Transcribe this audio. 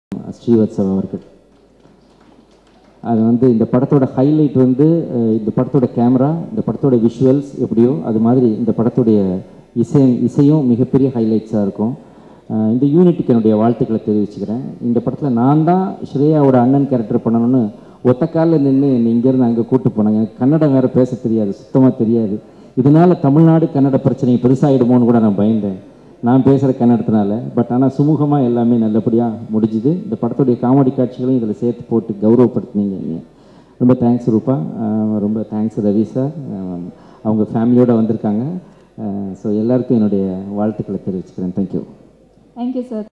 ஸ்ரீவத்சவ் அவர்கள் அது வந்து இந்த படத்தோட ஹைலைட் வந்து அஹ், இந்த படத்தோட கேமரா இந்த படத்தோட விஷுவல்ஸ் எப்படியோ அது மாதிரி இந்த படத்துடைய இசை இசையும் மிகப்பெரிய ஹைலைட்ஸாக இருக்கும் அஹ், இந்த யூனிட்டுக்கு என்னுடைய வாழ்த்துக்களை தெரிவிச்சுக்கிறேன் இந்த படத்தில் நான் தான் ஸ்ரேயாவோட அண்ணன் கேரக்டர் பண்ணணும்னு ஒத்த காலில் நின்று என்னை இங்கேருந்து அங்கே கூட்டு போனாங்க எனக்கு கன்னடம் வேறு பேச தெரியாது சுத்தமாக தெரியாது இதனால தமிழ்நாடு கன்னட பிரச்சனை பெருசாகிடுமோன்னு கூட நான் பயந்தேன் நான் பேசுகிற கன்னடத்தினால பட் ஆனால் சுமூகமாக எல்லாமே நல்லபடியாக முடிஞ்சுது இந்த படத்துடைய காமெடி காட்சிகளையும் இதில் சேர்த்து போட்டு கௌரவப்படுத்தினீங்க நீங்க. ரொம்ப தேங்க்ஸ் ரூபா அஹ் ரொம்ப தேங்க்ஸ் ரவி சார் அஹ் அவங்க ஃபேமிலியோடு வந்திருக்காங்க ஸோ எல்லாருக்கும் என்னுடைய வாழ்த்துக்களை தெரிவிச்சுக்கிறேன் தேங்க்யூ தேங்க்யூ சார்